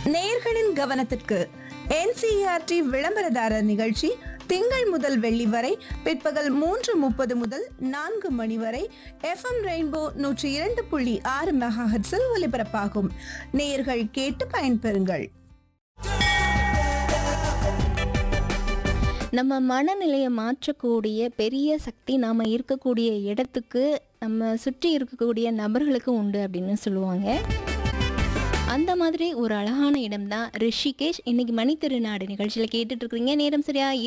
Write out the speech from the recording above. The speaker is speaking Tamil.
நேயர்களின் கவனத்திற்கு என்சிஆர்டி விளம்பரதாரர் நிகழ்ச்சி திங்கள் முதல் வெள்ளி வரை பிற்பகல் மூன்று முப்பது முதல் நான்கு மணி வரை எஃப்எம் ரெயின்போ நூற்றி இரண்டு புள்ளி ஆறு மெகாஹெட்ஸில் ஒலிபரப்பாகும் நேயர்கள் கேட்டு பயன்பெறுங்கள் நம்ம மனநிலையை மாற்றக்கூடிய பெரிய சக்தி நாம் இருக்கக்கூடிய இடத்துக்கு நம்ம சுற்றி இருக்கக்கூடிய நபர்களுக்கு உண்டு அப்படின்னு சொல்லுவாங்க அந்த மாதிரி ஒரு அழகான இடம்தான் ரிஷிகேஷ் இன்னைக்கு மணித்திருநாடு நிகழ்ச்சியில் கேட்டுட்டு இருக்கிறீங்க நேரம் சரியா